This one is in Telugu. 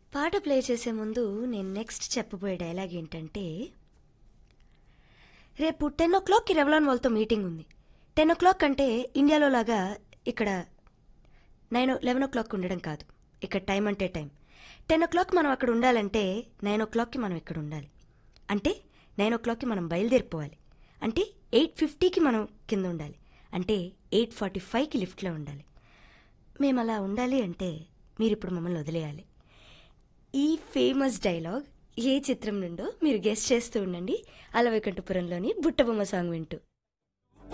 పాట ప్లే చేసే ముందు నేను నెక్స్ట్ చెప్పబోయే డైలాగ్ ఏంటంటే రేపు టెన్ ఓ క్లాక్కి రెవలాన్ వాళ్ళతో మీటింగ్ ఉంది టెన్ ఓ క్లాక్ అంటే ఇండియాలో లాగా ఇక్కడ నైన్ లెవెన్ ఓ క్లాక్ ఉండడం కాదు ఇక్కడ టైం అంటే టైం టెన్ ఓ క్లాక్ మనం అక్కడ ఉండాలంటే నైన్ ఓ క్లాక్కి మనం ఇక్కడ ఉండాలి అంటే నైన్ ఓ క్లాక్కి మనం బయలుదేరిపోవాలి అంటే ఎయిట్ ఫిఫ్టీకి మనం కింద ఉండాలి అంటే ఎయిట్ ఫార్టీ ఫైవ్కి లిఫ్ట్లో ఉండాలి మేము అలా ఉండాలి అంటే మీరు ఇప్పుడు మమ్మల్ని వదిలేయాలి ఈ ఫేమస్ డైలాగ్ ఏ చిత్రం నుండో మీరు గెస్ట్ చేస్తూ ఉండండి అలవైకుంఠపురంలోని బుట్టబొమ్మ సాంగ్ వింటూ